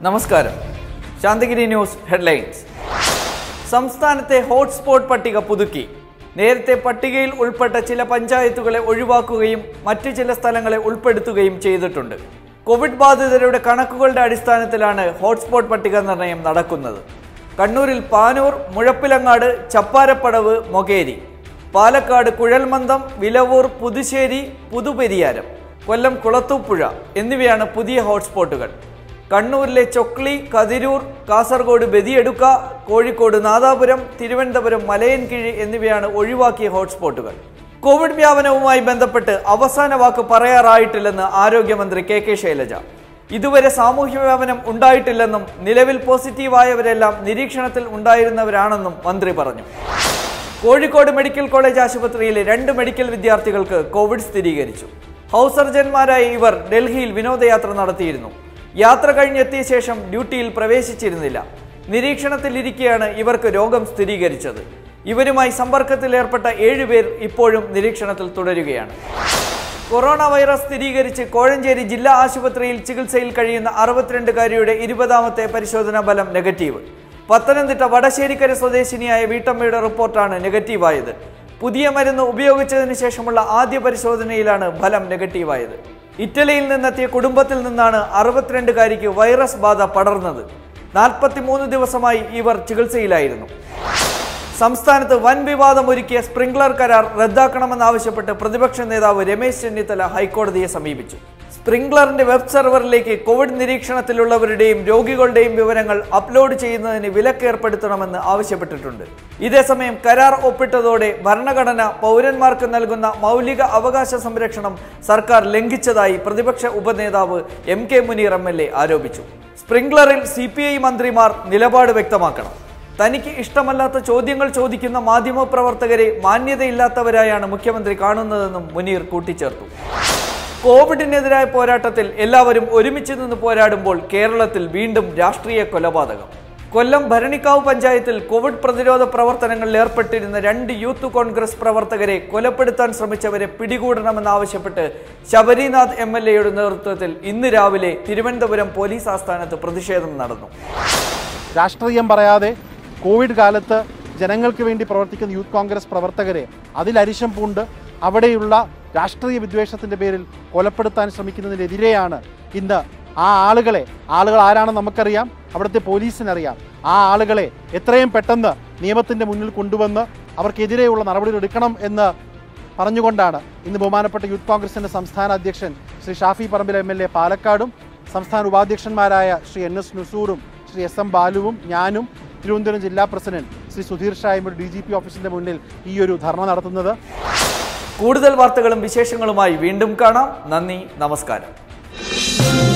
നമസ്കാരം Santhigiri news headlines സംസ്ഥാനത്തെ hotspot പട്ടിക പുതുക്കി നേരത്തെ പട്ടികയിൽ ഉൾപ്പെട്ട ചില പഞ്ചായത്തുകളെ ഒഴിവാക്കുകയും മറ്റു ചില സ്ഥലങ്ങളെ ഉൾപ്പെടുത്തുകയും ചെയ്തിട്ടുണ്ട് കോവിഡ് ബാധിതരുടെ കണക്കുകളുടെ അടിസ്ഥാനത്തിലാണ് ഹോട്ട്സ്പോട്ട് പട്ടിക നിർണയം നടക്കുന്നത് കണ്ണൂരിൽ പാനൂർ മുഴപ്പിലങ്ങാട് ചപ്പാരപ്പടവ് മൊകേരി പാലക്കാട് കുഴൽമന്ദം വിലവൂർ പുതുശ്ശേരി പുതുപെരിയാരം കൊല്ലം കുളത്തൂപ്പുഴ എന്നിവയാണ് പുതിയ ഹോട്ട്സ്പോട്ടുകൾ കണ്ണൂരിലെ ചൊക്ലി കതിരൂർ കാസർഗോഡ് ബദിയെടുക്ക കോഴിക്കോട് നാദാപുരം തിരുവനന്തപുരം മലയൻകീഴ് എന്നിവയാണ് ഒഴിവാക്കിയ ഹോട്ട്സ്പോട്ടുകൾ കോവിഡ് വ്യാപനവുമായി ബന്ധപ്പെട്ട് അവസാന വാക്ക് പറയാറായിട്ടില്ലെന്ന് ആരോഗ്യമന്ത്രി കെ കെ ശൈലജ ഇതുവരെ സാമൂഹ്യ വ്യാപനം ഉണ്ടായിട്ടില്ലെന്നും നിലവിൽ പോസിറ്റീവായവരെല്ലാം നിരീക്ഷണത്തിൽ ഉണ്ടായിരുന്നവരാണെന്നും മന്ത്രി പറഞ്ഞു കോഴിക്കോട് മെഡിക്കൽ കോളേജ് ആശുപത്രിയിലെ രണ്ട് മെഡിക്കൽ വിദ്യാർത്ഥികൾക്ക് കോവിഡ് സ്ഥിരീകരിച്ചു ഹൗസ് സർജന്മാരായ ഇവർ ഡൽഹിയിൽ വിനോദയാത്ര നടത്തിയിരുന്നു യാത്ര കഴിഞ്ഞെത്തിയ ശേഷം ഡ്യൂട്ടിയിൽ പ്രവേശിച്ചിരുന്നില്ല നിരീക്ഷണത്തിലിരിക്കെയാണ് ഇവർക്ക് രോഗം സ്ഥിരീകരിച്ചത് ഇവരുമായി സമ്പർക്കത്തിൽ ഏർപ്പെട്ട ഏഴുപേർ ഇപ്പോഴും നിരീക്ഷണത്തിൽ തുടരുകയാണ് കൊറോണ വൈറസ് സ്ഥിരീകരിച്ച് കോഴഞ്ചേരി ജില്ലാ ആശുപത്രിയിൽ ചികിത്സയിൽ കഴിയുന്ന അറുപത്തിരണ്ടുകാരിയുടെ ഇരുപതാമത്തെ പരിശോധനാ ഫലം നെഗറ്റീവ് പത്തനംതിട്ട വടശ്ശേരിക്കര സ്വദേശിനിയായ വീട്ടമ്മയുടെ റിപ്പോർട്ടാണ് നെഗറ്റീവായത് പുതിയ മരുന്ന് ഉപയോഗിച്ചതിന് ശേഷമുള്ള ആദ്യ പരിശോധനയിലാണ് ഫലം നെഗറ്റീവായത് ഇറ്റലിയിൽ നിന്നെത്തിയ കുടുംബത്തിൽ നിന്നാണ് അറുപത്തിരണ്ടുകാരിക്ക് വൈറസ് ബാധ പടർന്നത് നാൽപ്പത്തിമൂന്ന് ദിവസമായി ഇവർ ചികിത്സയിലായിരുന്നു സംസ്ഥാനത്ത് വൻ വിവാദമൊരുക്കിയ സ്പ്രിംഗ്ലർ കരാർ റദ്ദാക്കണമെന്നാവശ്യപ്പെട്ട് പ്രതിപക്ഷ നേതാവ് രമേശ് ചെന്നിത്തല ഹൈക്കോടതിയെ സമീപിച്ചു സ്പ്രിംഗ്ലറിന്റെ വെബ് സെർവറിലേക്ക് കോവിഡ് നിരീക്ഷണത്തിലുള്ളവരുടെയും രോഗികളുടെയും വിവരങ്ങൾ അപ്ലോഡ് ചെയ്യുന്നതിന് വിലക്കേർപ്പെടുത്തണമെന്ന് ആവശ്യപ്പെട്ടിട്ടുണ്ട് ഇതേസമയം കരാർ ഒപ്പിട്ടതോടെ ഭരണഘടന പൗരന്മാർക്ക് നൽകുന്ന മൗലിക അവകാശ സംരക്ഷണം സർക്കാർ ലംഘിച്ചതായി പ്രതിപക്ഷ ഉപനേതാവ് M K Muneer M L A ആരോപിച്ചു സ്പ്രിംഗ്ലറിൽ സി പി ഐ മന്ത്രിമാർ നിലപാട് വ്യക്തമാക്കണം തനിക്ക് ഇഷ്ടമല്ലാത്ത ചോദ്യങ്ങൾ ചോദിക്കുന്ന മാധ്യമപ്രവർത്തകരെ മാന്യതയില്ലാത്തവരായാണ് മുഖ്യമന്ത്രി കാണുന്നതെന്നും മുനീർ കൂട്ടിച്ചേർത്തു കോവിഡിനെതിരായ പോരാട്ടത്തിൽ എല്ലാവരും ഒരുമിച്ച് നിന്ന് പോരാടുമ്പോൾ കേരളത്തിൽ വീണ്ടും രാഷ്ട്രീയ കൊലപാതകം കൊല്ലം ഭരണിക്കാവ് പഞ്ചായത്തിൽ കോവിഡ് പ്രതിരോധ പ്രവർത്തനങ്ങളിൽ ഏർപ്പെട്ടിരുന്ന രണ്ട് യൂത്ത് കോൺഗ്രസ് പ്രവർത്തകരെ കൊലപ്പെടുത്താൻ ശ്രമിച്ചവരെ പിടികൂടണമെന്നാവശ്യപ്പെട്ട് ശബരിനാഥ് എം എൽ എയുടെ നേതൃത്വത്തിൽ ഇന്ന് രാവിലെ തിരുവനന്തപുരം പോലീസ് ആസ്ഥാനത്ത് പ്രതിഷേധം നടന്നു രാഷ്ട്രീയം പറയാതെ കോവിഡ് കാലത്ത് ജനങ്ങൾക്ക് വേണ്ടി പ്രവർത്തിക്കുന്ന യൂത്ത് കോൺഗ്രസ് പ്രവർത്തകരെ അതിലരിശം പൂണ്ട് അവിടെയുള്ള രാഷ്ട്രീയ വിദ്വേഷത്തിൻ്റെ പേരിൽ കൊലപ്പെടുത്താൻ ശ്രമിക്കുന്നതിനെതിരെയാണ് ഇന്ന് ആ ആളുകളെ ആളുകൾ ആരാണെന്ന് നമുക്കറിയാം അവിടുത്തെ പോലീസിനറിയാം ആ ആളുകളെ എത്രയും പെട്ടെന്ന് നിയമത്തിൻ്റെ മുന്നിൽ കൊണ്ടുവന്ന് അവർക്കെതിരെയുള്ള നടപടികൾ എടുക്കണം എന്ന് പറഞ്ഞുകൊണ്ടാണ് ഇന്ന് ബഹുമാനപ്പെട്ട യൂത്ത് കോൺഗ്രസിൻ്റെ സംസ്ഥാന അധ്യക്ഷൻ Shri Shafi Parambil M L A പാലക്കാടും സംസ്ഥാന ഉപാധ്യക്ഷന്മാരായ ശ്രീ എൻ എസ് നുസൂറും ശ്രീ എസ് എം ബാലുവും ഞാനും തിരുവനന്തപുരം ജില്ലാ പ്രസിഡന്റ് ശ്രീ സുധീർ ഷായും ഒരു ഡി ജി പി ഓഫീസിന്റെ മുന്നിൽ ഈ ഒരു ധർണ നടത്തുന്നത് കൂടുതൽ വാർത്തകളും വിശേഷങ്ങളുമായി വീണ്ടും കാണാം നന്ദി നമസ്കാരം